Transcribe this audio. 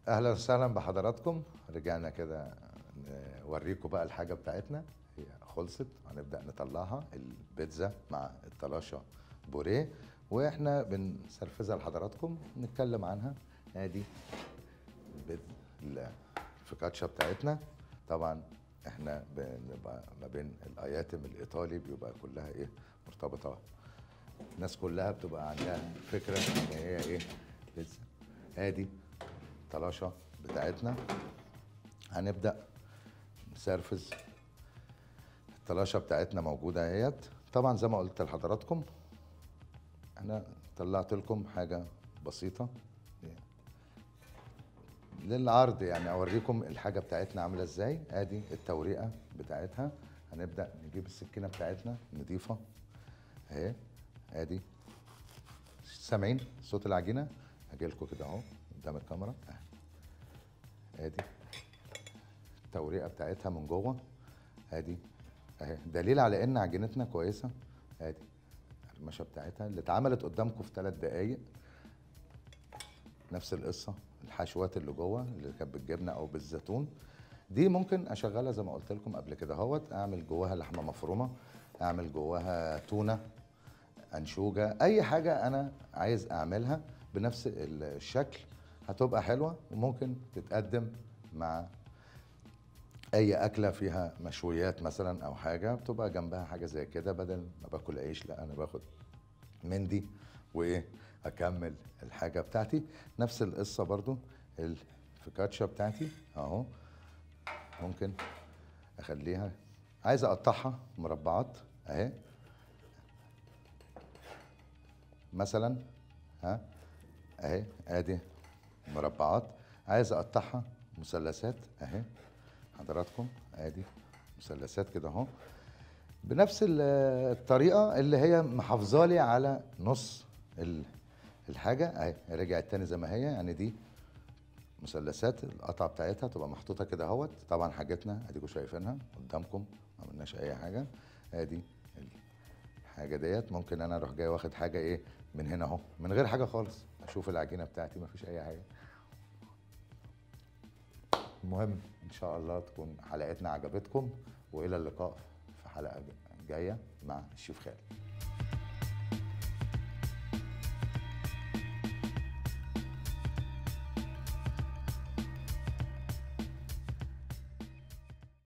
اهلا وسهلا بحضراتكم رجعنا كده نوريكم بقى الحاجه بتاعتنا هي خلصت هنبدا نطلعها البيتزا مع الطلاشه بوريه واحنا بنسرفزها لحضراتكم نتكلم عنها ادي البيتزا الفوكاتشا بتاعتنا طبعا احنا بنبقى ما بين الاياتم الايطالي بيبقى كلها ايه مرتبطه الناس كلها بتبقى عندها فكره ان هي ايه بيتزا ادي الطلاشه بتاعتنا هنبدا نسرفز الطلاشه بتاعتنا موجوده اهيت طبعا زي ما قلت لحضراتكم انا طلعت لكم حاجه بسيطه للعرض يعني اوريكم الحاجه بتاعتنا عامله ازاي ادي التوريقه بتاعتها هنبدا نجيب السكينه بتاعتنا نضيفه اهي ادي سامعين صوت العجينه هجي لكم كده اهو قدام الكاميرا اهي ادي التوريقه بتاعتها من جوه ادي اهي دليل على ان عجينتنا كويسه ادي القرمشه بتاعتها اللي اتعملت قدامكم في ثلاث دقايق نفس القصه الحشوات اللي جوه اللي كانت بالجبنه او بالزيتون دي ممكن اشغلها زي ما قلت لكم قبل كده اهوت اعمل جواها لحمه مفرومه اعمل جواها تونه انشوجه اي حاجه انا عايز اعملها بنفس الشكل هتبقى حلوه وممكن تتقدم مع اي اكله فيها مشويات مثلا او حاجه بتبقى جنبها حاجه زي كده بدل ما باكل عيش لا انا باخد مندي وايه اكمل الحاجه بتاعتي نفس القصه برضو الفكاتشا بتاعتي اهو ممكن اخليها عايز اقطعها مربعات اهي مثلا ها اهي ادي مربعات عايز اقطعها مثلثات اهي حضراتكم ادي مثلثات كده اهو بنفس الطريقه اللي هي محافظالي على نص الحاجه اهي رجعت تاني زي ما هي يعني دي مثلثات القطعه بتاعتها تبقى محطوطه كده اهوت طبعا حاجتنا اديكم شايفينها قدامكم ما عملناش اي حاجه ادي الحاجه ديت ممكن انا اروح جاي واخد حاجه ايه من هنا اهو من غير حاجه خالص اشوف العجينه بتاعتي ما فيش اي حاجه المهم ان شاء الله تكون حلقتنا عجبتكم والى اللقاء في حلقه جايه مع الشيف خالد